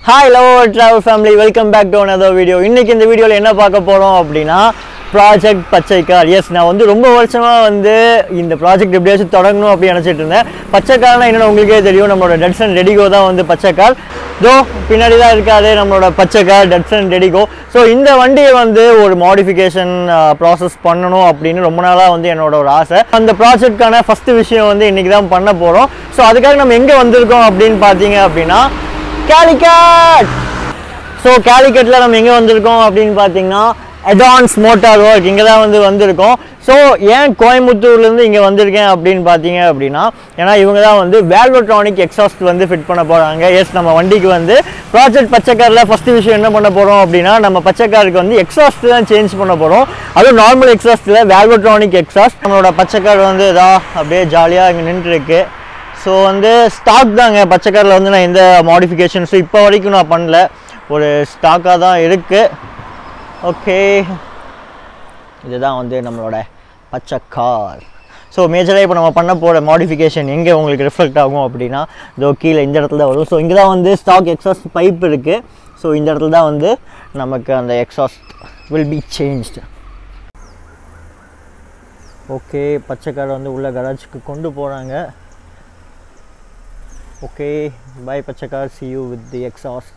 hi love travel family welcome back to another video இன்னைக்கு இந்த வீடியோவில் என்ன பார்க்க போகிறோம் அப்படின்னா ப்ராஜெக்ட் பச்சைக்கார் எஸ் நான் வந்து ரொம்ப வருஷமாக வந்து இந்த ப்ராஜெக்ட் எப்படியாச்சும் தொடங்கணும் அப்படின்னு நினச்சிட்டு இருந்தேன் பச்சைக்கார்னா என்னென்னு உங்களுக்கே தெரியும் நம்மளோட டட்சன் ரெடிகோ தான் வந்து பச்சைக்கார் தோ பின்னாடி தான் இருக்காது நம்மளோட பச்சைக்கார் டட்சன் ரெடிகோ ஸோ இந்த வண்டியை வந்து ஒரு மாடிஃபிகேஷன் ப்ராசஸ் பண்ணணும் அப்படின்னு ரொம்ப நாளாக வந்து என்னோட ஒரு ஆசை அந்த ப்ராஜெக்ட்கான ஃபஸ்ட்டு விஷயம் வந்து இன்றைக்கி தான் பண்ண போகிறோம் ஸோ அதுக்காக நம்ம எங்கே வந்திருக்கோம் அப்படின்னு பார்த்தீங்க அப்படின்னா கேலிகட் ஸோ கேலிக்கட்டில் நம்ம எங்கே வந்திருக்கோம் அப்படின்னு பார்த்தீங்கன்னா அடான்ஸ் மோட்டார் ஒர்க் இங்கே தான் வந்து வந்திருக்கோம் ஸோ ஏன் கோயம்புத்தூர்லேருந்து இங்கே வந்திருக்கேன் அப்படின்னு பார்த்தீங்க அப்படின்னா ஏன்னா இவங்க தான் வந்து வேல்வோட்ரானிக் எக்ஸாஸ்ட் வந்து ஃபிட் பண்ண போகிறாங்க எஸ் நம்ம வண்டிக்கு வந்து ப்ராஜெக்ட் பச்சைக்காரில் ஃபஸ்ட்டு விஷயம் என்ன பண்ண போகிறோம் அப்படின்னா நம்ம பச்சைக்காருக்கு வந்து எக்ஸாஸ்ட் தான் சேஞ்ச் பண்ண போகிறோம் அதுவும் நார்மல் எக்ஸாஸ்ட்டில் வேல்வோட்ரானிக் எக்ஸாஸ்ட் நம்மளோட பச்சைக்கார் வந்து இதா அப்படியே ஜாலியாக இங்கே நின்றுருக்கு ஸோ வந்து ஸ்டாக் தாங்க பச்சைக்காரில் வந்து நான் எந்த மாடிஃபிகேஷன்ஸும் இப்போ வரைக்கும் நான் பண்ணல ஒரு ஸ்டாக்காக தான் இருக்குது ஓகே இதுதான் வந்து நம்மளோட பச்சை கார் ஸோ மேஜராக இப்போ நம்ம பண்ண போகிற மாடிஃபிகேஷன் எங்கே உங்களுக்கு ரிஃப்ளெக்ட் ஆகும் அப்படின்னா இதோ கீழே இந்த இடத்துல தான் வரும் ஸோ இங்கே தான் வந்து ஸ்டாக் எக்ஸாஸ்ட் பைப் இருக்குது ஸோ இந்த இடத்துல தான் வந்து நமக்கு அந்த exhaust will be changed okay பச்சை கார் வந்து உள்ள கராஜுக்கு கொண்டு போகிறாங்க ஓகே பை பச்சை car see you with the exhaust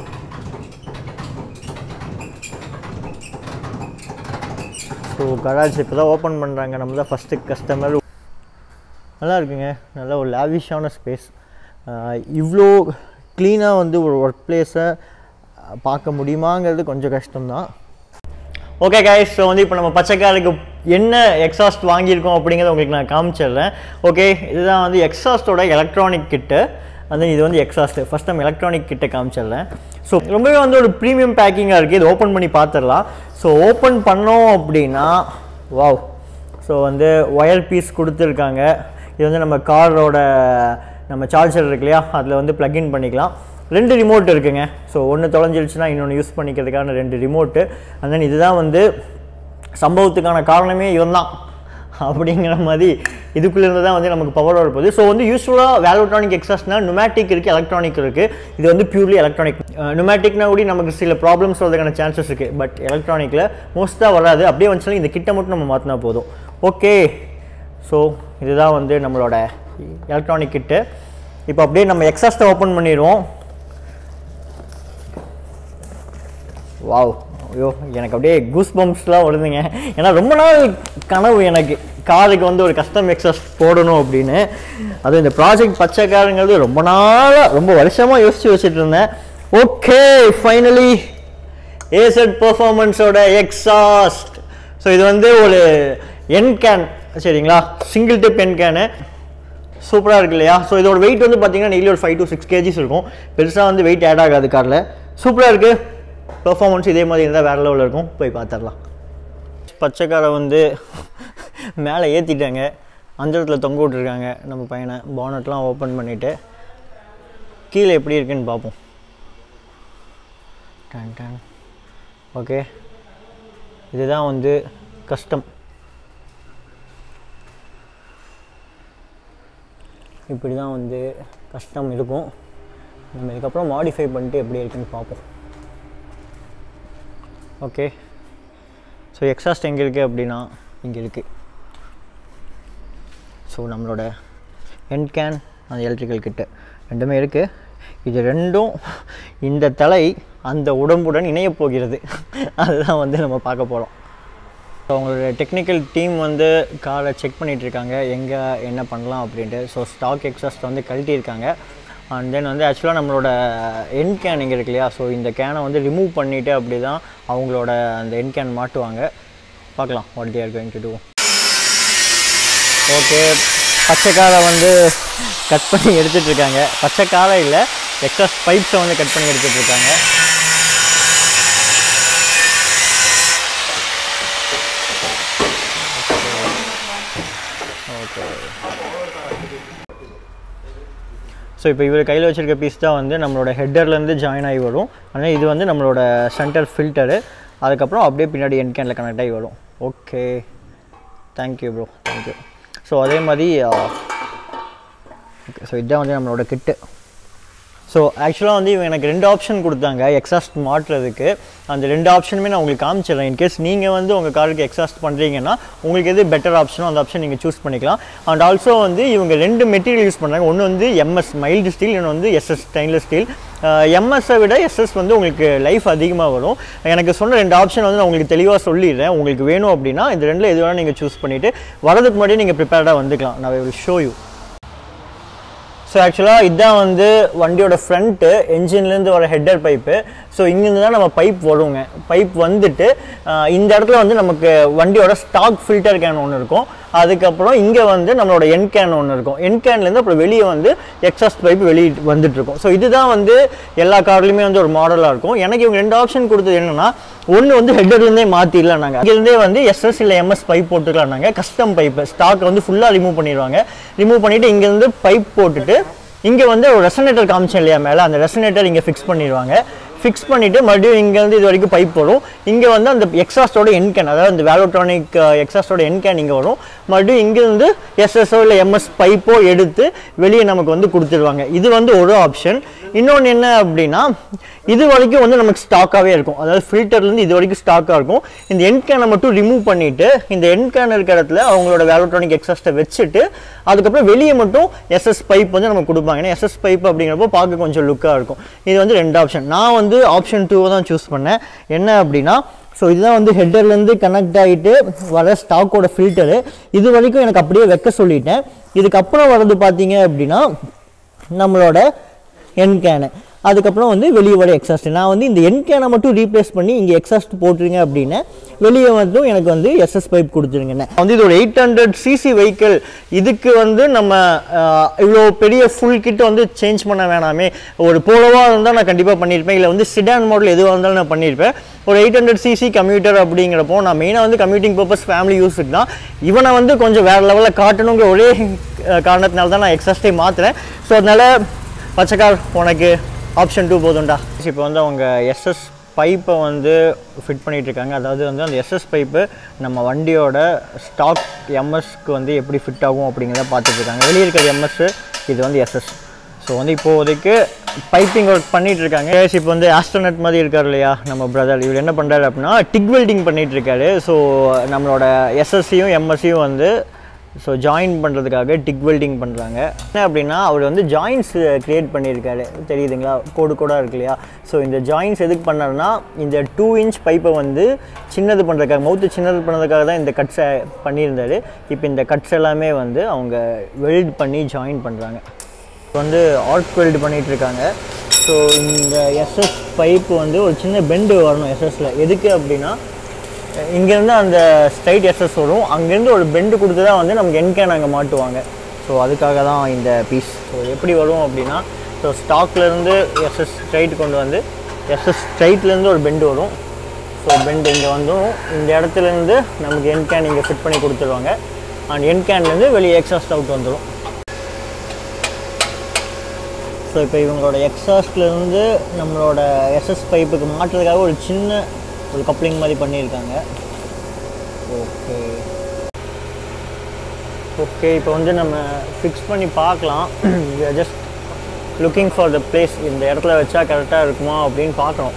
so garage இப்போ தான் ஓப்பன் பண்ணுறாங்க நம்ம தான் ஃபஸ்ட்டு கஸ்டமர் நல்லா இருக்குங்க நல்ல ஒரு லாவிஷான ஸ்பேஸ் இவ்வளோ க்ளீனாக வந்து ஒரு ஒர்க் பிளேஸை பார்க்க முடியுமாங்கிறது கொஞ்சம் கஷ்டம்தான் ஓகே கைஸ் ஸோ வந்து இப்போ நம்ம பச்சைக்காருக்கு என்ன எக்ஸாஸ்ட் வாங்கியிருக்கோம் அப்படிங்கிறத உங்களுக்கு நான் காமிச்சிடுறேன் ஓகே இதுதான் வந்து எக்ஸாஸ்ட்டோட எலக்ட்ரானிக் கிட்டு வந்து இது வந்து எக்ஸாஸ்ட்டு ஃபஸ்ட் நம்ம எலக்ட்ரானிக் கிட்ட காமிச்சிடுறேன் ஸோ ரொம்பவே வந்து ஒரு ப்ரீமியம் பேக்கிங்காக இருக்குது இது ஓப்பன் பண்ணி பார்த்துடலாம் ஸோ ஓப்பன் பண்ணோம் அப்படின்னா வாவ் ஸோ வந்து ஒயர் பீஸ் கொடுத்துருக்காங்க இது வந்து நம்ம காரோட நம்ம சார்ஜர் இருக்கு இல்லையா அதில் வந்து ப்ளக்இன் பண்ணிக்கலாம் ரெண்டு ரிமோட் இருக்குங்க ஸோ ஒன்று தொலைஞ்சிருச்சுன்னா இன்னொன்று யூஸ் பண்ணிக்கிறதுக்கான ரெண்டு ரிமோட்டு and then இதுதான் வந்து சம்பவத்துக்கான காரணமே இவன் தான் அப்படிங்கிற மாதிரி இதுக்குள்ளேருந்து தான் வந்து நமக்கு பவர் வரப்போகுது ஸோ வந்து யூஸ்வலாக வேலோட்ரானிக் எக்ஸாஸ்னா நுமேட்டிக் இருக்குது எலக்ட்ரானிக் இருக்குது இது வந்து பியூர்லி எலக்ட்ரானிக் நுமேட்டிக்னா கூட நமக்கு சில ப்ராப்ளம்ஸ் வரதுக்கான சான்சஸ் இருக்குது பட் எலக்ட்ரானிக்கில் மோஸ்ட்டாக வராது அப்படியே வந்துச்சுன்னா இந்த கிட்ட மட்டும் நம்ம மாற்றினா போதும் ஓகே ஸோ இதுதான் வந்து நம்மளோட எலக்ட்ரானிக் கிட்டு இப்போ அப்படியே நம்ம எக்ஸாஸ்ட்டை ஓப்பன் பண்ணிடுவோம் வாவ் ஐயோ எனக்கு அப்படியே கூஸ் பம்ப்ஸ்லாம் வருதுங்க ஏன்னா ரொம்ப நாள் கனவு எனக்கு காருக்கு வந்து ஒரு கஸ்டம் எக்ஸாஸ்ட் போடணும் அப்படின்னு அது இந்த ப்ராஜெக்ட் பச்சை காருங்கிறது ரொம்ப நாளாக ரொம்ப வருஷமாக யோசிச்சு வச்சுட்டு இருந்தேன் ஓகே ஃபைனலி ஏசட் பெர்ஃபார்மன்ஸோட எக்ஸாஸ்ட் ஸோ இது வந்து ஒரு என் கேன் சரிங்களா சிங்கிள் டிப் என் கேனு சூப்பராக இருக்கு இல்லையா ஸோ இதோட வெயிட் வந்து பார்த்தீங்கன்னா டெய்லி ஒரு ஃபைவ் டு சிக்ஸ் கேஜிஸ் இருக்கும் பெருசாக வந்து வெயிட் ஆட் ஆகாது காரில் சூப்பராக இருக்குது பெர்ஃபார்மன்ஸ் இதே மாதிரி இருந்தால் வேறு லெவலில் இருக்கும் போய் பார்த்துடலாம் பச்சைக்காரை வந்து மேலே ஏற்றிட்டாங்க அந்த இடத்துல தொங்க விட்ருக்காங்க நம்ம பையனை பானட்லாம் ஓப்பன் பண்ணிவிட்டு கீழே எப்படி இருக்குன்னு பார்ப்போம் டன் டன் ஓகே இதுதான் வந்து கஷ்டம் இப்படி தான் வந்து கஷ்டம் இருக்கும் நம்ம இதுக்கப்புறம் மாடிஃபை பண்ணிட்டு எப்படி இருக்குன்னு பார்ப்போம் ஓகே ஸோ எக்ஸாஸ்ட் எங்கே இருக்குது அப்படின்னா இங்கே இருக்குது ஸோ நம்மளோட என் கேன் அந்த எலக்ட்ரிக்கல் கிட்ட ரெண்டுமே இருக்குது இது ரெண்டும் இந்த தலை அந்த உடம்புடன் இணையப் போகிறது அதுதான் வந்து நம்ம பார்க்க போகிறோம் ஸோ அவங்களோட டெக்னிக்கல் டீம் வந்து காரை செக் பண்ணிகிட்டு இருக்காங்க எங்கே என்ன பண்ணலாம் அப்படின்ட்டு ஸோ ஸ்டாக் எக்ஸாஸ்ட் வந்து கழட்டியிருக்காங்க அண்ட் தென் வந்து ஆக்சுவலாக நம்மளோட என் கேன் இங்கே இருக்கு இல்லையா ஸோ இந்த கேனை வந்து ரிமூவ் பண்ணிவிட்டு அப்படி தான் அவங்களோட அந்த என் கேன் மாட்டுவாங்க பார்க்கலாம் what they're going to do okay பச்சைக்காரை வந்து கட் பண்ணி எடுத்துகிட்டு இருக்காங்க பச்சைக்காரை இல்லை எக்ஸாஸ்ட் பைப்ஸை வந்து கட் பண்ணி எடுத்துகிட்டு இருக்காங்க ஓகே ஸோ இப்போ இவர் கையில் வச்சுருக்க பீஸ் தான் வந்து நம்மளோட ஹெட்டர்லேருந்து ஜாயின் ஆகி வரும் ஆனால் இது வந்து நம்மளோட சென்டர் ஃபில்டரு அதுக்கப்புறம் அப்படியே பின்னாடி என் கேனில் கனெக்ட் ஆகி வரும் okay thank you bro thank you so அதே மாதிரி ஓகே ஸோ இதுதான் வந்து நம்மளோட கிட்டு ஸோ ஆக்சுவலாக வந்து இவங்க எனக்கு ரெண்டு ஆப்ஷன் கொடுத்தாங்க எக்ஸாஸ்ட் மாட்டுறதுக்கு அந்த ரெண்டு ஆப்ஷனுமே நான் உங்களுக்கு காமிச்சிடுறேன் இன்கேஸ் நீங்கள் வந்து உங்கள் காருக்கு எக்ஸாஸ்ட் பண்ணுறீங்கன்னா உங்களுக்கு எது பெட்டர் ஆப்ஷனோ அந்த ஆப்ஷன் நீங்கள் சூஸ் பண்ணிக்கலாம் அண்ட் ஆல்சோ வந்து இவங்க ரெண்டு மெட்டீரியல் யூஸ் பண்ணுறாங்க ஒன்று வந்து எம்எஸ் மைல்டு ஸ்டீல் இன்னொன்று வந்து எஸ்எஸ் ஸ்டெயின்லெஸ் ஸ்டீல் எம்எஸ்ஸை விட எஸ்எஸ் வந்து உங்களுக்கு லைஃப் அதிகமாக வரும் எனக்கு சொன்ன ரெண்டு ஆப்ஷன் வந்து நான் உங்களுக்கு தெளிவாக சொல்லிடுறேன் உங்களுக்கு வேணும் அப்படின்னா இந்த ரெண்டில் எது வேணால் நீங்கள் சூஸ் பண்ணிவிட்டு வரதுக்கு முன்னாடி நீங்கள் ப்ரிப்பேர்டாக வந்துக்கலாம் நான் வில் ஷோ யூ ஸோ ஆக்சுவலாக இதுதான் வந்து வண்டியோட ஃப்ரண்ட்டு என்ஜின்லேருந்து வர ஹெட்டர் பைப்பு ஸோ இங்கேருந்து தான் நம்ம பைப் வருங்க பைப் வந்துட்டு ஆஹ், இந்த இடத்துல வந்து நமக்கு வண்டியோட ஸ்டாக் ஃபில்டர் கேன் ஒன்று இருக்கும் அதுக்கப்புறம் இங்கே வந்து நம்மளோட என் கேன் ஒன்று இருக்கும் என் கேன்லேருந்து அப்புறம் வெளியே வந்து எக்ஸாஸ்ட் பைப் வெளியே வந்துட்டு இருக்கும் ஸோ இதுதான் வந்து எல்லா கார்லையுமே வந்து ஒரு மாடலாக இருக்கும் எனக்கு இவங்க ரெண்டு ஆப்ஷன் கொடுத்தது என்னன்னா ஒன்று வந்து ஹெட்டர்லேருந்தே மாற்றிடலாம் நாங்கள் இங்கேருந்தே வந்து எஸ்எஸ் இல்லை எம்எஸ் பைப் போட்டுக்கலாம் நாங்கள் கஸ்டம் பைப்பு ஸ்டாக் வந்து ஃபுல்லாக ரிமூவ் பண்ணிடுவாங்க ரிமூவ் பண்ணிவிட்டு இங்கேருந்து பைப் போட்டுட்டு இங்கே வந்து ஒரு ரெசனேட்டர் காமிச்சேன் இல்லையா மேலே அந்த ரெசனேட்டர் இங்கே ஃபிக்ஸ் பண்ணிடுவாங்க ஃபிக்ஸ் பண்ணிவிட்டு மறுபடியும் இங்கேருந்து இது வரைக்கும் பைப் வரும் இங்கே வந்து அந்த எக்ஸாஸ்டோட என்கேன் அதாவது இந்த வேலோட்ரானிக் எக்ஸாஸ்டோட என்கேன் இங்கே வரும் மறுபடியும் இங்கேருந்து எஸ்எஸ்ஓ இல்லை எம்எஸ் பைப்போ எடுத்து வெளியே நமக்கு வந்து கொடுத்துருவாங்க இது வந்து ஒரு ஆப்ஷன் இன்னொன்று என்ன அப்படின்னா இது வரைக்கும் வந்து நமக்கு ஸ்டாக்காகவே இருக்கும் அதாவது ஃபில்டர்லேருந்து இது வரைக்கும் ஸ்டாக்காக இருக்கும் இந்த என் கேனை மட்டும் ரிமூவ் பண்ணிவிட்டு இந்த என் கேன் இருக்கிற இடத்துல அவங்களோட வேலோட்ரானிக் எக்ஸாஸ்ட்டை வச்சுட்டு அதுக்கப்புறம் வெளியே மட்டும் எஸ்எஸ் பைப் வந்து நமக்கு கொடுப்பாங்க ஏன்னா எஸ்எஸ் பைப் அப்படிங்கிறப்போ பார்க்க கொஞ்சம் லுக்காக இருக்கும் இது வந்து ரெண்டு ஆப்ஷன் நான் வந்து ஆப்ஷன் டூவை தான் சூஸ் பண்ணேன் என்ன அப்படின்னா ஸோ இதுதான் வந்து ஹெட்டர்லேருந்து கனெக்ட் ஆகிட்டு வர ஸ்டாக்கோட ஃபில்டரு இது வரைக்கும் எனக்கு அப்படியே வைக்க சொல்லிட்டேன் இதுக்கப்புறம் வர்றது பார்த்தீங்க அப்படின்னா நம்மளோட என் கேனு அதுக்கப்புறம் வந்து வெளியே வர எக்ஸாஸ்ட் நான் வந்து இந்த என் கேனை மட்டும் ரீப்ளேஸ் பண்ணி இங்கே எக்ஸாஸ்ட் போட்டுருங்க அப்படின்னா வெளியே மட்டும் எனக்கு வந்து எஸ்எஸ் பைப் கொடுத்துருங்கண்ணே வந்து இது ஒரு எயிட் ஹண்ட்ரட் சிசி வெஹிக்கிள் இதுக்கு வந்து நம்ம ஆஹ், இவ்வளோ பெரிய ஃபுல் கிட் வந்து சேஞ்ச் பண்ண வேணாமே ஒரு போலோவாக இருந்தால் நான் கண்டிப்பாக பண்ணியிருப்பேன் இல்லை வந்து சிடான் மாடல் எதுவாக இருந்தாலும் நான் பண்ணியிருப்பேன் ஒரு எயிட் ஹண்ட்ரட் சிசி கம்யூட்டர் அப்படிங்கிறப்போ நான் மெயினாக வந்து கம்யூட்டிங் பர்பஸ் ஃபேமிலி யூஸுக்கு தான் இவனை வந்து கொஞ்சம் வேறு லெவலில் காட்டணுங்கிற ஒரே அஹ், காரணத்தினால தான் நான் எக்ஸாஸ்டே மாற்றுறேன் ஸோ அதனால் பச்சைக்கார் உனக்கு ஆப்ஷன் டூ போதும்டா இப்போ வந்து அவங்க எஸ்எஸ் பைப்பை வந்து ஃபிட் பண்ணிட்டு இருக்காங்க அதாவது வந்து அந்த எஸ்எஸ் பைப்பு நம்ம வண்டியோட ஸ்டாக் எம்எஸ்க்கு வந்து எப்படி ஃபிட் ஆகும் அப்படிங்கிறத பார்த்துட்டு இருக்காங்க வெளியே இருக்கிற எம்எஸ் இது வந்து எஸ்எஸ் ஸோ வந்து இப்போதைக்கு பைப்பிங் ஒர்க் பண்ணிட்டு இருக்காங்க Guys, இப்போ வந்து ஆஸ்ட்ரோனட் மாதிரி இருக்கார் இல்லையா நம்ம பிரதர் இவர் என்ன பண்ணுறாரு அப்படின்னா டிக் வெல்டிங் பண்ணிட்டு இருக்காரு ஸோ நம்மளோட எஸ்எஸ்சியும் எம்எஸ்சியும் வந்து ஸோ ஜாயின் பண்ணுறதுக்காக டிக் வெல்டிங் பண்ணுறாங்க என்ன அப்படின்னா அவர் வந்து ஜாயின்ஸ் க்ரியேட் பண்ணியிருக்காரு தெரியுதுங்களா கோடு கோடாக இருக்கு இல்லையா ஸோ இந்த ஜாயின்ஸ் எதுக்கு பண்ணாருன்னா இந்த டூ இன்ச் பைப்பை வந்து சின்னது பண்ணுறதுக்காக மவுத்து சின்னது பண்ணுறதுக்காக தான் இந்த கட்ஸை பண்ணியிருந்தாரு இப்போ இந்த கட்ஸ் எல்லாமே வந்து அவங்க வெல்ட் பண்ணி ஜாயின் பண்ணுறாங்க வந்து ஆர்க் வெல்டு பண்ணிட்டு இருக்காங்க ஸோ இந்த எஸ்எஸ் பைப் வந்து ஒரு சின்ன பெண்டு வரணும் எஸ்எஸ்ல எதுக்கு அப்படின்னா இங்கேருந்து அந்த ஸ்ட்ரைட் எஸ்எஸ் வரும் அங்கேருந்து ஒரு பெண்டு கொடுத்து தான் வந்து நமக்கு என்கேன் அங்கே மாட்டுவாங்க ஸோ அதுக்காக தான் இந்த பீஸ் ஸோ எப்படி வரும் அப்படின்னா ஸோ ஸ்டாக்லேருந்து எஸ்எஸ் ஸ்ட்ரைட் கொண்டு வந்து எஸ்எஸ் ஸ்ட்ரைட்லேருந்து ஒரு பெண்டு வரும் ஸோ பெண்டு இங்கே வந்துடும் இந்த இடத்துலேருந்து நமக்கு என் கேன் இங்கே ஃபிட் பண்ணி கொடுத்துருவாங்க அண்ட் என் கேன்லேருந்து வெளியே எக்ஸாஸ்ட் அவுட் வந்துடும் ஸோ இப்போ இவங்களோட எக்ஸாஸ்ட்லேருந்து நம்மளோட எஸ்எஸ் பைப்புக்கு மாட்டுறதுக்காக ஒரு சின்ன ஒரு கப்ளிங் மாதிரி பண்ணியிருக்காங்க ஓகே ஓகே இப்போ வந்து நம்ம ஃபிக்ஸ் பண்ணி பார்க்கலாம் just looking for the place இந்த இடத்துல வச்சா கரெக்டாக இருக்குமா அப்படின்னு பார்க்குறோம்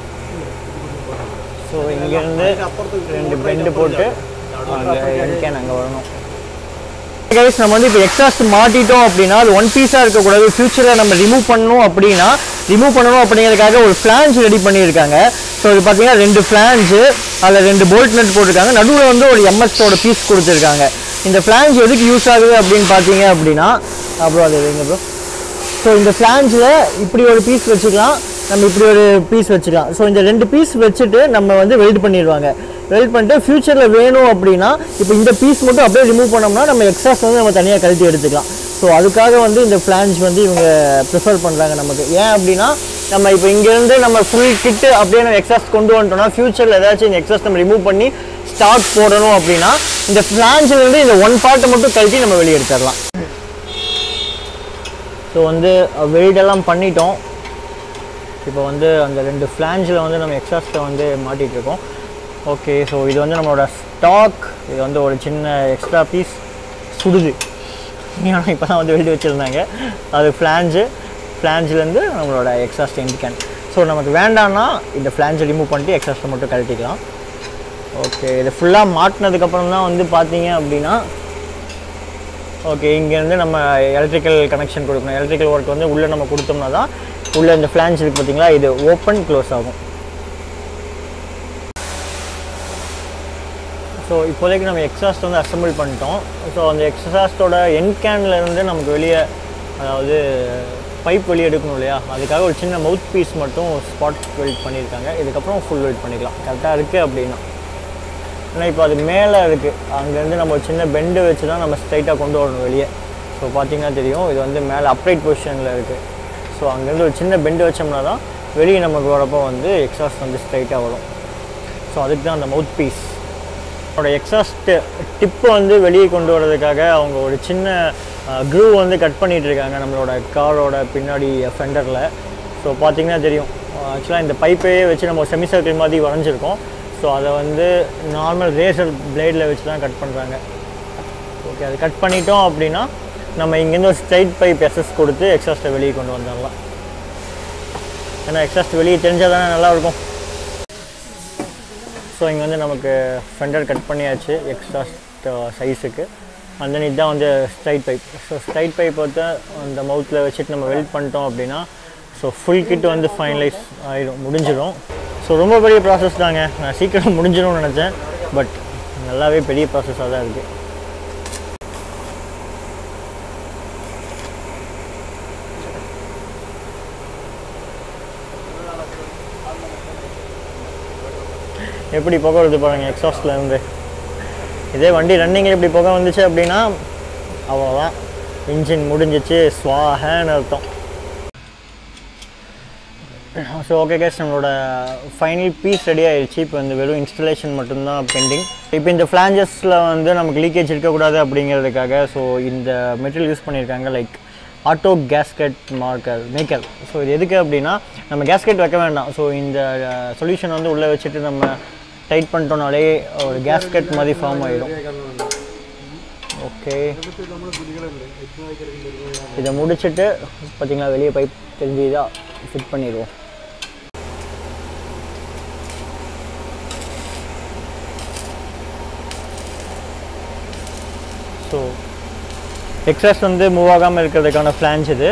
ஸோ இங்கேருந்து ரெண்டு பெண்டு போட்டு அங்கே என்கேன் அங்கே வரணும் கைஸ் நம்ம வந்து இப்போ எக்ஸாஸ்ட் மாட்டிட்டோம் அப்படின்னா அது ஒன் பீஸாக இருக்கக்கூடாது ஃபியூச்சரில் நம்ம ரிமூவ் பண்ணணும் அப்படின்னா ரிமூவ் பண்ணணும் அப்படிங்கிறதுக்காக ஒரு ஃப்ளான்ஸ் ரெடி பண்ணியிருக்காங்க ஸோ இது பார்த்தீங்கன்னா ரெண்டு ஃப்ளான்ஸு அதில் ரெண்டு போல்ட் நட் போட்டிருக்காங்க நடுவில் வந்து ஒரு எம்எஸ்ஸோட பீஸ் கொடுத்துருக்காங்க இந்த ஃப்ளான்ஸ் எதுக்கு யூஸ் ஆகுது அப்படின்னு பார்த்தீங்க அப்படின்னா அப்புறம் அது எங்க ப்ரோ ஸோ இந்த ஃப்ளான்ஸில் இப்படி ஒரு பீஸ் வச்சுக்கலாம் நம்ம இப்படி ஒரு பீஸ் வச்சுக்கலாம் ஸோ இந்த ரெண்டு பீஸ் வச்சுட்டு நம்ம வந்து வெல்ட் பண்ணிடுவாங்க வெல்ட் பண்ணிட்டு ஃப்யூச்சரில் வேணும் அப்படின்னா இப்போ இந்த பீஸ் மட்டும் அப்படியே ரிமூவ் பண்ணோம்னா நம்ம எக்ஸாஸ் வந்து நம்ம தனியாக கழட்டி எடுத்துக்கலாம் ஸோ அதுக்காக வந்து இந்த ஃப்ளான்ஸ் வந்து இவங்க ப்ரிஃபர் பண்ணுறாங்க நமக்கு ஏன் அப்படின்னா நம்ம இப்போ இங்கேருந்து நம்ம ஃபுல் கிட்டு அப்படியே நம்ம எக்ஸாஸ்ட் கொண்டு வந்துட்டோம்னா ஃப்யூச்சரில் ஏதாச்சும் இந்த எக்ஸாஸ்ட் நம்ம ரிமூவ் பண்ணி ஸ்டாக் போடணும் அப்படின்னா இந்த ஃப்ளான்ஸ்லேருந்து இந்த ஒன் பார்ட்டை மட்டும் கழட்டி நம்ம வெளியே எடுத்துடலாம் ஸோ வந்து வெயிடெல்லாம் பண்ணிட்டோம் இப்போ வந்து அந்த ரெண்டு ஃப்ளான்ஸில் வந்து நம்ம எக்ஸாஸ்ட்டை வந்து மாட்டிகிட்டு இருக்கோம் ஓகே ஸோ இது வந்து நம்மளோட ஸ்டாக் இது வந்து ஒரு சின்ன எக்ஸ்ட்ரா பீஸ் சுடுது ஏன்னா இப்போ தான் வந்து வெல்டு வச்சுருந்தாங்க அது ஃப்ளான்ஸு ஃப்ளான்ஸ்லேருந்து நம்மளோட எக்ஸாஸ்ட் எண்ட் கேன் ஸோ நமக்கு வேண்டாம்னா இந்த ஃப்ளான்ஸை ரிமூவ் பண்ணிட்டு எக்ஸாஸ்ட்டை மட்டும் கழட்டிக்கலாம் ஓகே இது ஃபுல்லாக மாட்டினதுக்கப்புறம் தான் வந்து பார்த்தீங்க அப்படின்னா ஓகே இங்கேருந்து நம்ம எலக்ட்ரிக்கல் கனெக்ஷன் கொடுக்கணும் எலக்ட்ரிக்கல் ஒர்க் வந்து உள்ளே நம்ம கொடுத்தோம்னா தான் உள்ளே இந்த ஃப்ளான்ஸ் இருக்குது பார்த்தீங்களா இது ஓப்பன் க்ளோஸ் ஆகும் ஸோ இப்போதைக்கு நம்ம எக்ஸாஸ்ட் வந்து அசம்பிள் பண்ணிட்டோம் ஸோ அந்த எக்ஸாஸ்ட்டோட என் கேன்ல இருந்து நமக்கு வெளியே அதாவது பைப் வெளியே எடுக்கணும் இல்லையா அதுக்காக ஒரு சின்ன மவுத் பீஸ் மட்டும் ஸ்பாட் வெல்ட் பண்ணியிருக்காங்க இதுக்கப்புறம் ஃபுல் வெல்ட் பண்ணிக்கலாம் கரெக்டாக இருக்குது அப்படின்னா ஏன்னா இப்போ அது மேலே இருக்குது அங்கேருந்து நம்ம ஒரு சின்ன பெண்டு வச்சு தான் நம்ம ஸ்ட்ரைட்டாக கொண்டு வரணும் வெளியே ஸோ பார்த்தீங்கன்னா தெரியும் இது வந்து மேலே அப்ரைட் பொசிஷனில் இருக்குது ஸோ அங்கேருந்து ஒரு சின்ன பெண்டு வச்சோம்னா தான் வெளியே நமக்கு வரப்போ வந்து எக்ஸாஸ்ட் வந்து ஸ்ட்ரைட்டாக வரும் ஸோ அதுக்கு தான் அந்த மவுத் பீஸ் அவரோட எக்ஸாஸ்ட் டிப்பை வந்து வெளியே கொண்டு வர்றதுக்காக அவங்க ஒரு சின்ன க்ரூ வந்து கட் பண்ணிட்டு இருக்காங்க நம்மளோட காரோட பின்னாடி ஃபெண்டரில் ஸோ பார்த்தீங்கன்னா தெரியும் ஆக்சுவலாக இந்த பைப்பையே வச்சு நம்ம செமி சர்க்கிள் மாதிரி வரைஞ்சிருக்கோம் ஸோ அதை வந்து நார்மல் ரேசர் பிளேடில் வச்சு தான் கட் பண்ணுறாங்க ஓகே அது கட் பண்ணிட்டோம் அப்படின்னா நம்ம இங்கேருந்து ஒரு ஸ்ட்ரைட் பைப் எஸ்எஸ் கொடுத்து எக்ஸாஸ்ட்டை வெளியே கொண்டு வந்துடலாம் ஏன்னா எக்ஸாஸ்ட் வெளியே தெரிஞ்சால் தானே நல்லாயிருக்கும் ஸோ இங்கே வந்து நமக்கு ஃபெண்டர் கட் பண்ணியாச்சு எக்ஸாஸ்ட் சைஸுக்கு அந்த இதுதான் வந்து straight pipe so straight pipe வந்து அந்த மவுத்தில் வச்சுட்டு நம்ம வெல்ட் பண்ணிட்டோம் அப்படின்னா ஸோ ஃபுல் கிட் வந்து ஃபைனலைஸ் ஆகிடும் முடிஞ்சிடும் ஸோ ரொம்ப பெரிய ப்ராசஸ் தாங்க நான் சீக்கிரம் முடிஞ்சிடும்னு நினச்சேன் பட் நல்லாவே பெரிய ப்ராசஸாக தான் இருக்குது எப்படி புகை வருது பாருங்க எக்ஸாஸ்ட்ல இருந்து இதே வண்டி ரன்னிங்கில் இப்படி புகை வந்துச்சு அப்படின்னா அவ்வளோதான் இன்ஜின் முடிஞ்சிச்சு ஸ்வாஹன்னு அர்த்தம் ஸோ ஓகே கேஸ் நம்மளோட ஃபைனல் பீஸ் ரெடி ஆயிடுச்சு இப்போ இந்த வெறும் இன்ஸ்டலேஷன் மட்டும்தான் பெண்டிங் இப்போ இந்த ஃப்ளாஞ்சஸில் வந்து நமக்கு லீக்கேஜ் இருக்கக்கூடாது அப்படிங்கிறதுக்காக ஸோ இந்த மெட்டீரியல் யூஸ் பண்ணியிருக்காங்க like auto gasket marker maker so இது எதுக்கு அப்படின்னா நம்ம கேஸ்கெட் வைக்க வேண்டாம் ஸோ இந்த சொல்யூஷன் வந்து உள்ளே வச்சுட்டு நம்ம டைட் பண்ணிட்டோம்னாலே ஒரு கேஸ்கெட் மாதிரி ஃபார்ம் ஆகிடும் ஓகே இதை முடிச்சுட்டு பார்த்தீங்களா வெளியே பைப் தெரிஞ்சு இதாக ஃபிட் பண்ணிடுவோம் ஸோ எக்ஸாஸ்ட் வந்து மூவ் ஆகாமல் இருக்கிறதுக்கான ஃப்ளான்ஸ் இது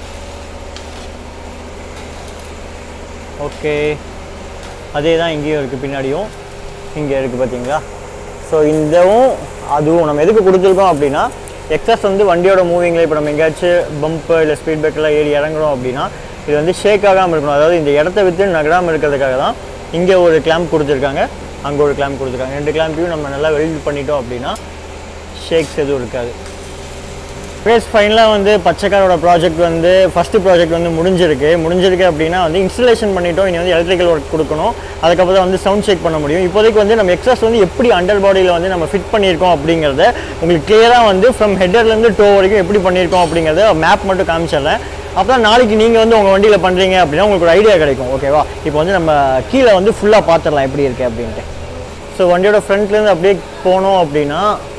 ஓகே அதே தான் இங்கேயும் இருக்குது பின்னாடியும் இங்கே இருக்குது பார்த்தீங்களா ஸோ இந்தவும் அதுவும் நம்ம எதுக்கு கொடுத்துருக்கோம் அப்படின்னா எக்ஸாஸ் வந்து வண்டியோட மூவிங்கில் இப்போ நம்ம எங்கேயாச்சும் பம்பு இல்லை ஸ்பீட் பிரேக்கெல்லாம் ஏறி இறங்குறோம் அப்படின்னா இது வந்து ஷேக் ஆகாமல் இருக்கணும் அதாவது இந்த இடத்த விட்டு நகராமல் இருக்கிறதுக்காக தான் இங்கே ஒரு கிளாம்ப் கொடுத்துருக்காங்க அங்கே ஒரு கிளாம்ப் கொடுத்துருக்காங்க ரெண்டு கிளாம்பையும் நம்ம நல்லா வெல்ட் பண்ணிட்டோம் அப்படின்னா ஷேக்ஸ் எதுவும் இருக்காது ஃபேஸ் ஃபைனலாக வந்து பச்சைக்காரோட ப்ராஜெக்ட் வந்து ஃபஸ்ட்டு ப்ராஜெக்ட் வந்து முடிஞ்சிருக்கு முடிஞ்சிருக்கு அப்படின்னா வந்து இன்ஸ்டலேஷன் பண்ணிட்டோம் இனி வந்து எலக்ட்ரிக்கல் ஒர்க் கொடுக்கணும் அதுக்கப்புறம் தான் வந்து சவுண்ட் செக் பண்ண முடியும் இப்போதைக்கு வந்து நம்ம எக்ஸாஸ் வந்து எப்படி அண்டர் பாடியில் வந்து நம்ம ஃபிட் பண்ணியிருக்கோம் அப்படிங்கிறத உங்களுக்கு கிளியராக வந்து ஃப்ரம் ஹெட்டர்லேருந்து டோ வரைக்கும் எப்படி பண்ணியிருக்கோம் அப்படிங்கிறத மேப் மட்டும் காமிச்சிடறேன் அப்புறம் நாளைக்கு நீங்கள் வந்து உங்கள் வண்டியில் பண்ணுறீங்க அப்படின்னா உங்களுக்கு ஒரு ஐடியா கிடைக்கும் ஓகேவா இப்போ வந்து நம்ம கீழே வந்து ஃபுல்லாக பார்த்துடலாம் எப்படி இருக்குது அப்படின்ட்டு ஸோ வண்டியோட ஃப்ரண்ட்லேருந்து அப்படியே போனோம் அப்படின்னா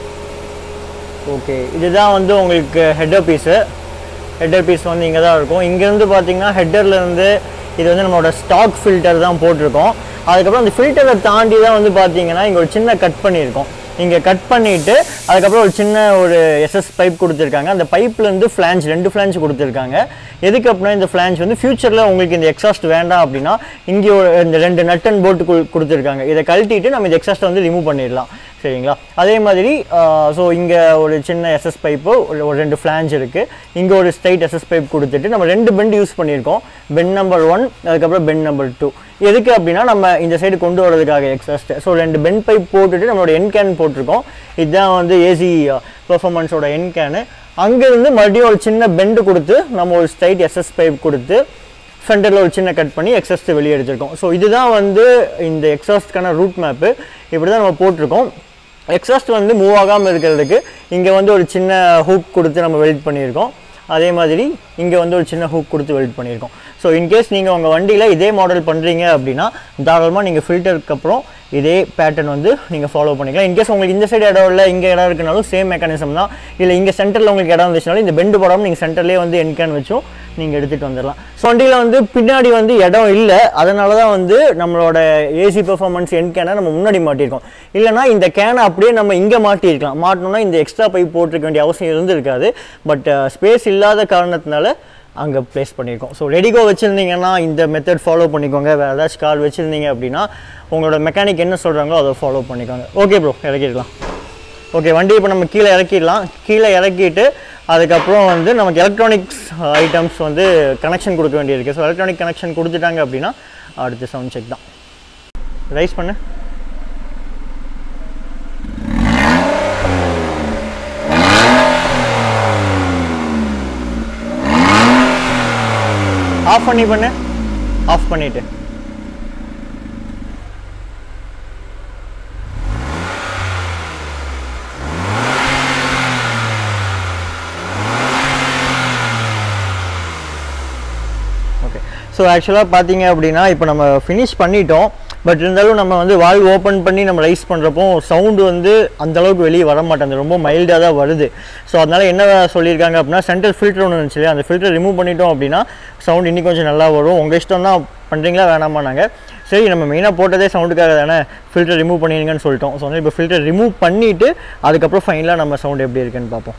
ஓகே இதுதான் வந்து உங்களுக்கு ஹெட்டர் பீஸு ஹெட்டர் பீஸ் வந்து இங்கே தான் இருக்கும் இங்கேருந்து பார்த்தீங்கன்னா ஹெட்டர்லேருந்து இது வந்து நம்மளோட ஸ்டாக் ஃபில்டர் தான் போட்டிருக்கோம் அதுக்கப்புறம் அந்த ஃபில்டரை தாண்டி தான் வந்து பார்த்தீங்கன்னா இங்கே ஒரு சின்ன கட் பண்ணியிருக்கோம் இங்கே கட் பண்ணிவிட்டு அதுக்கப்புறம் ஒரு சின்ன ஒரு எஸ்எஸ் பைப் கொடுத்துருக்காங்க அந்த பைப்லேருந்து ஃப்ளான்ச் ரெண்டு ஃப்ளான்ச் கொடுத்துருக்காங்க எதுக்கு அப்படின்னா இந்த ஃப்ளான்ச் வந்து ஃபியூச்சரில் உங்களுக்கு இந்த எக்ஸாஸ்ட் வேண்டாம் அப்படின்னா இங்கே ஒரு இந்த ரெண்டு நட் அண்ட் போல்ட் கொடுத்துருக்காங்க இதை கழட்டிட்டு நம்ம இந்த எக்ஸாஸ்ட்டை வந்து ரிமூவ் பண்ணிடலாம் சரிங்களா அதே மாதிரி ஸோ இங்கே ஒரு சின்ன எஸ்எஸ் பைப்பு ஒரு ரெண்டு ஃப்ளான்ச் இருக்குது இங்கே ஒரு ஸ்ட்ரைட் எஸ்எஸ் பைப் கொடுத்துட்டு நம்ம ரெண்டு பெண்ட் யூஸ் பண்ணியிருக்கோம் பெண்ட் நம்பர் ஒன் அதுக்கப்புறம் பெண்ட் நம்பர் டூ எதுக்கு அப்படின்னா நம்ம இந்த சைடு கொண்டு வரதுக்காக எக்ஸாஸ்ட் ஸோ ரெண்டு பெண்ட் பைப் போட்டுட்டு நம்மளோட என் கேன் போட்டிருக்கோம் இதுதான் வந்து ஏசி பெர்ஃபார்மன்ஸோட என் கேனு அங்கேருந்து மறுபடியும் ஒரு சின்ன பெண்டு கொடுத்து நம்ம ஒரு ஸ்ட்ரைட் எஸ்எஸ் பைப் கொடுத்து ஃப்ரண்டில் ஒரு சின்ன கட் பண்ணி எக்ஸாஸ்ட் வெளியே எடுத்திருக்கோம் ஸோ இதுதான் வந்து இந்த எக்ஸாஸ்ட்க்கான ரூட் மேப்பு இப்படி தான் நம்ம போட்டிருக்கோம் எக்ஸாஸ்ட் வந்து மூவ் ஆகாமல் இருக்கிறதுக்கு இங்கே வந்து ஒரு சின்ன ஹூக் கொடுத்து நம்ம வெல்ட் பண்ணியிருக்கோம் அதே மாதிரி இங்கே வந்து ஒரு சின்ன ஹூக் கொடுத்து வெல்ட் பண்ணியிருக்கோம் ஸோ இன்கேஸ் நீங்கள் உங்கள் வண்டியில் இதே மாடல் பண்ணுறீங்க அப்படின்னா தாராளமாக நீங்கள் ஃபில்டருக்கு அப்புறம் இதே பேட்டர்ன் வந்து நீங்கள் ஃபாலோ பண்ணிக்கலாம் இன்கேஸ் உங்களுக்கு இந்த சைடு இடம் இல்லை இங்கே இடம் இருக்குனாலும் சேம் மெக்கானிசம் தான் இல்லை இங்கே சென்டரில் உங்களுக்கு இடம் இருந்துச்சுனாலும் இந்த பெண்டு போடாமல் நீங்கள் சென்டர்லேயே வந்து என்கேன் வச்சும் நீங்கள் எடுத்துகிட்டு வந்துடலாம் ஸோ வண்டியில் வந்து பின்னாடி வந்து இடம் இல்லை அதனால தான் வந்து நம்மளோட ஏசி பெர்ஃபார்மன்ஸ் என் கேனை நம்ம முன்னாடி மாட்டியிருக்கோம் இல்லைனா இந்த கேனை அப்படியே நம்ம இங்கே மாட்டியிருக்கலாம் மாட்டணும்னா இந்த எக்ஸ்ட்ரா பைப் போட்டிருக்க வேண்டிய அவசியம் இருந்திருக்காது பட் ஸ்பேஸ் இல்லாத காரணத்தினால அங்கே ப்ளேஸ் பண்ணியிருக்கோம் ஸோ ரெடிகோ வச்சுருந்தீங்கன்னா இந்த மெத்தட் ஃபாலோ பண்ணிக்கோங்க வேறு ஏதாச்சும் கார் வச்சுருந்தீங்க அப்படின்னா உங்களோட மெக்கானிக் என்ன சொல்கிறாங்களோ அதை ஃபாலோ பண்ணிக்கோங்க ஓகே ப்ரோ இறக்கிடலாம் ஓகே வண்டி இப்போ நம்ம கீழே இறக்கிடலாம் கீழே இறக்கிட்டு அதுக்கப்புறம் வந்து நமக்கு எலக்ட்ரானிக்ஸ் ஐட்டம்ஸ் வந்து கனெக்ஷன் கொடுக்க வேண்டியிருக்கு ஸோ எலக்ட்ரானிக் கனெக்ஷன் கொடுத்துட்டாங்க அப்படின்னா அடுத்து சவுண்ட் செக் தான் ரைஸ் பண்ணு ஆஃப் பண்ணி பண்ணு ஆஃப் பண்ணிட்டு ஓகே ஸோ ஆக்சுவலாக பார்த்தீங்க அப்படின்னா இப்போ நம்ம ஃபினிஷ் பண்ணிட்டோம் பட் இருந்தாலும் நம்ம வந்து வால் ஓப்பன் பண்ணி நம்ம ரைஸ் பண்ணுறப்போ சவுண்டு வந்து அந்த அளவுக்கு வெளியே வர மாட்டேங்குது ரொம்ப மைல்டாக தான் வருது ஸோ அதனால் என்ன சொல்லியிருக்காங்க அப்படின்னா சென்ட்ரல் ஃபில்டர் ஒன்று இருந்துச்சு இல்லையா அந்த ஃபில்டர் ரிமூவ் பண்ணிட்டோம் அப்படின்னா சவுண்ட் இன்னும் கொஞ்சம் நல்லா வரும் உங்கள் இஷ்டம் தான் பண்ணுறீங்களா வேணாமா நாங்கள் சரி நம்ம மெயினாக போட்டதே சவுண்டுக்காக தானே ஃபில்டர் ரிமூவ் பண்ணிடுங்கன்னு சொல்லிட்டோம் ஸோ வந்து இப்போ ஃபில்டர் ரிமூவ் பண்ணிவிட்டு அதுக்கப்புறம் ஃபைனலாக நம்ம சவுண்ட் எப்படி இருக்குன்னு பார்ப்போம்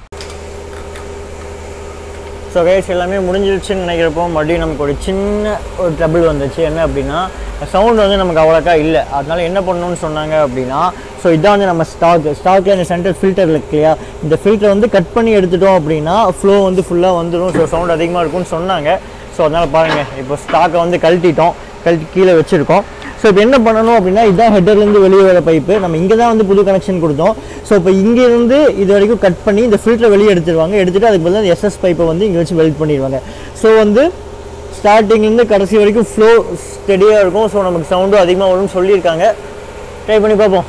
ஸோ கைஸ் எல்லாமே முடிஞ்சிருச்சுன்னு நினைக்கிறப்போ மறுபடியும் நமக்கு ஒரு சின்ன ஒரு ட்ரபிள் வந்துச்சு என்ன அப்படின்னா சவுண்ட் வந்து நமக்கு அவ்வளோக்கா இல்லை அதனால என்ன பண்ணணும்னு சொன்னாங்க அப்படின்னா ஸோ இதான் வந்து நம்ம ஸ்டாக் ஸ்டாக்கில் இந்த சென்டர் ஃபில்டர் இருக்கு இல்லையா இந்த ஃபில்டர் வந்து கட் பண்ணி எடுத்துட்டோம் அப்படின்னா ஃப்ளோ வந்து ஃபுல்லாக வந்துடும் ஸோ சவுண்ட் அதிகமாக இருக்கும்னு சொன்னாங்க ஸோ அதனால் பாருங்கள் இப்போ ஸ்டாக்கை வந்து கழட்டிட்டோம் கழட்டி கீழே வச்சுருக்கோம் ஸோ இப்போ என்ன பண்ணணும் அப்படின்னா இதுதான் ஹெட்டர்லேருந்து வெளியே வர பைப்பு நம்ம இங்கே தான் வந்து புது கனெக்ஷன் கொடுத்தோம் ஸோ இப்போ இங்கேருந்து இது வரைக்கும் கட் பண்ணி இந்த ஃபில்டரை வெளியே எடுத்துருவாங்க எடுத்துகிட்டு அதுக்கு பதிலாக எஸ்எஸ் பைப்பை வந்து இங்கே வச்சு வெல்ட் பண்ணிடுவாங்க ஸோ வந்து ஸ்டார்டிங்லேருந்து கடைசி வரைக்கும் ஃப்ளோ ஸ்டெடியாக இருக்கும் ஸோ நமக்கு சவுண்டும் அதிகமாக வரும்னு சொல்லியிருக்காங்க ட்ரை பண்ணி பார்ப்போம்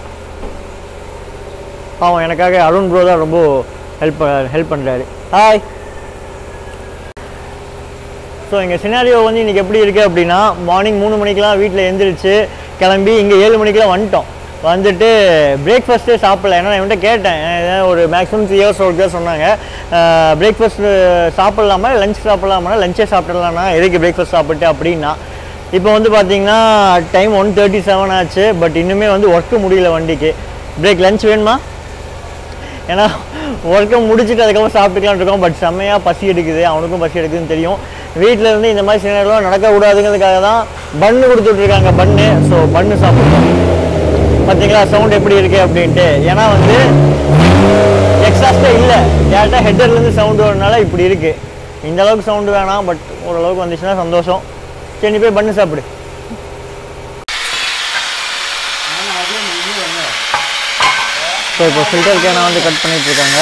பாவம் எனக்காக அருண் ப்ரோ தான் ரொம்ப ஹெல்ப் ஹெல்ப் பண்ணுறாரு ஹாய் ஸோ எங்கள் சினாரியோ வந்து இன்றைக்கி எப்படி இருக்குது அப்படின்னா மார்னிங் மூணு மணிக்கெலாம் வீட்டில் எழுந்திரிச்சு கிளம்பி இங்கே ஏழு மணிக்கெலாம் வந்துட்டோம் வந்துட்டு பிரேக்ஃபாஸ்ட்டே சாப்பிடல ஏன்னா நான் இவன்ட்ட கேட்டேன் ஏதாவது ஒரு மேக்ஸிமம் த்ரீ ஹவர்ஸ் ஒர்க் தான் சொன்னாங்க பிரேக்ஃபாஸ்ட் சாப்பிட்லாமா லஞ்ச் சாப்பிட்லாமா லஞ்சே சாப்பிடலாம்னா எதுக்கு பிரேக்ஃபாஸ்ட் சாப்பிட்டு அப்படின்னா இப்போ வந்து பார்த்தீங்கன்னா டைம் ஒன் தேர்ட்டி செவன் ஆச்சு பட் இன்னுமே வந்து ஒர்க்கு முடியல வண்டிக்கு பிரேக் லஞ்ச் வேணுமா ஏன்னா ஒர்க்கை முடிச்சுட்டு அதுக்கப்புறம் சாப்பிட்டுக்கலாம்னு இருக்கோம் பட் செம்மையாக பசி எடுக்குது அவனுக்கும் பசி எடுக்குதுன்னு தெரியும் வீட்டில் இருந்து இந்த மாதிரி சின்னலாம் நடக்கக்கூடாதுங்கிறதுக்காக தான் பன்னு கொடுத்துட்ருக்காங்க பன்னு ஸோ பன்னு சாப்பிட்றோம் பார்த்தீங்களா சவுண்ட் எப்படி இருக்குது அப்படின்ட்டு ஏன்னா வந்து எக்ஸாஸ்டே இல்லை டேரெக்டாக ஹெட்டர்லேருந்து சவுண்டு வரனால இப்படி இருக்குது இந்த அளவுக்கு சவுண்டு வேணாம் பட் ஓரளவுக்கு வந்துச்சுன்னா சந்தோஷம் சரி நீ போய் பண்ணு சாப்பிடு ஸோ இப்போ ஃபில்டர் கேனை வந்து கட் பண்ணிட்டு இருக்காங்க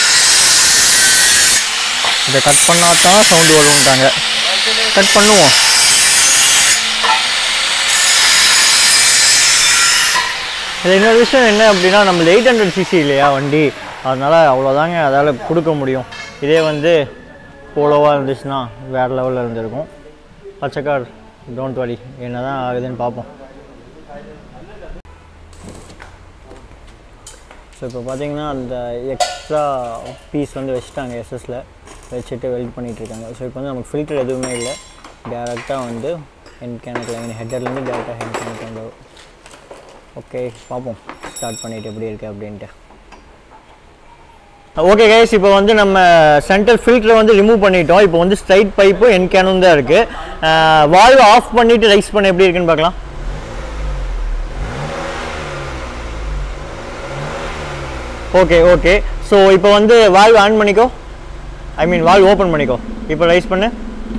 இதை கட் பண்ணால் தான் சவுண்டு வரும்ட்டாங்க கட் பண்ணுவோம் இதில் இன்னொரு விஷயம் என்ன அப்படின்னா நம்ம எயிட் ஹண்ட்ரட் சிசி இல்லையா வண்டி அதனால் அவ்வளோதாங்க அதால் கொடுக்க முடியும் இதே வந்து போலோவாக இருந்துச்சுன்னா வேறு லெவலில் இருந்திருக்கும் பச்சைக்கார் டோன்ட் வரி என்ன தான் ஆகுதுன்னு பார்ப்போம் ஸோ இப்போ பார்த்தீங்கன்னா அந்த எக்ஸ்ட்ரா பீஸ் வந்து வச்சுட்டாங்க எஸ்எஸ்ல வச்சுட்டு வெல்ட் பண்ணிகிட்ருக்காங்க ஸோ இப்போ வந்து நமக்கு ஃபில்டர் எதுவுமே இல்லை டேரெக்டாக வந்து ஹெட் கேனுக்கு எங்கள் ஹெட்டர்லேருந்து டேரெக்டாக ஹெட் கேனுக்கு வந்து ஓகே பார்ப்போம் ஸ்டார்ட் பண்ணிட்டு எப்படி இருக்குது அப்படின்ட்டு ஓகே கைஸ் இப்போ வந்து நம்ம சென்டர் ஃபில்டரை வந்து ரிமூவ் பண்ணிட்டோம் இப்போ வந்து ஸ்ட்ரைட் பைப்பு என் கேனும் தான் இருக்குது வால்வ் ஆஃப் பண்ணிவிட்டு ரைஸ் பண்ண எப்படி இருக்குன்னு பார்க்கலாம் ஓகே ஓகே ஸோ இப்போ வந்து வால்வ் ஆன் பண்ணிக்கோ ஐ மீன் வால்வ் ஓப்பன் பண்ணிக்கோ இப்போ ரைஸ் பண்ணு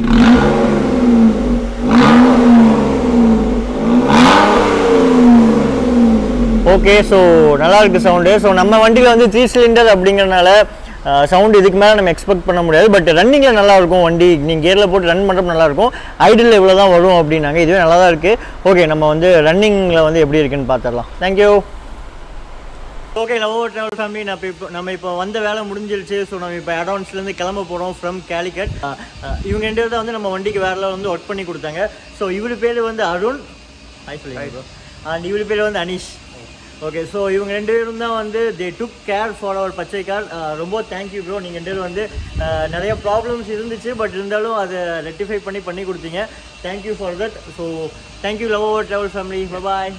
ஓகே ஸோ நல்லா இருக்கு சவுண்டு ஸோ நம்ம வண்டியில் வந்து த்ரீ சிலிண்டர் அப்படிங்கிறனால சவுண்ட் இதுக்கு மேலே நம்ம எக்ஸ்பெக்ட் பண்ண முடியாது பட் ரன்னிங்கில் நல்லா இருக்கும் வண்டி நீங்கள் கியரில் போட்டு ரன் பண்ணுறப்ப நல்லா இருக்கும் ஐடியில் இவ்வளோ தான் வரும் அப்படின்னாங்க இதுவே நல்லா தான் இருக்குது ஓகே நம்ம வந்து ரன்னிங்கில் வந்து எப்படி இருக்குன்னு பார்த்துடலாம் thank you okay love travel family நான் இப்போ நம்ம இப்போ வந்த வேலை முடிஞ்சிருச்சு ஸோ நம்ம இப்போ அட்வான்ஸ்லேருந்து கிளம்ப போகிறோம் ஃப்ரம் கேலிக்கட் இவங்க ரெண்டு பேர் தான் வந்து நம்ம வண்டிக்கு வேற வந்து ஒர்க் பண்ணி கொடுத்தாங்க ஸோ இவர் பேர் வந்து அருண் ஹாய் சொல்லி அண்ட் இவர் பேர் வந்து அனீஷ் ஓகே ஸோ இவங்க ரெண்டு பேரும் தான் வந்து தே டுக் கேர் ஃபார் அவர் பச்சை கார் ரொம்ப தேங்க்யூ ப்ரோ நீங்கள் ரெண்டு பேரும் வந்து அஹ், நிறைய ப்ராப்ளம்ஸ் இருந்துச்சு பட் இருந்தாலும் அதை ரெக்டிஃபை பண்ணி பண்ணி கொடுத்தீங்க thank you for that so thank you love our travel family bye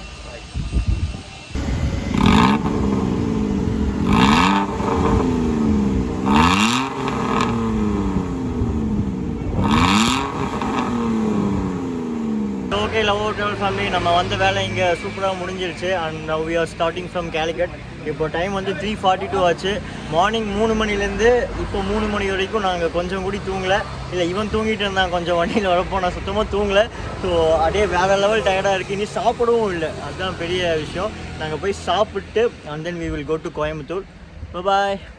okay love travel family நம்ம வந்த வேலை இங்கே சூப்பராக முடிஞ்சிருச்சு and now we are starting from Calicut இப்போ டைம் வந்து த்ரீ ஃபார்ட்டி டூ ஆச்சு மார்னிங் மூணு மணிலேருந்து இப்போ மூணு மணி வரைக்கும் நாங்கள் கொஞ்சம் கூடி தூங்கலை இல்லை இவன் தூங்கிட்டு இருந்தான் கொஞ்சம் வண்டியில் வரப்போ நான் சுத்தமாக தூங்கலை ஸோ அப்படியே வேறு லெவல் டயர்டாக இருக்குது இனி சாப்பிடவும் இல்லை அதுதான் பெரிய விஷயம் நாங்கள் போய் சாப்பிட்டு and then we will go to Coimbatore bye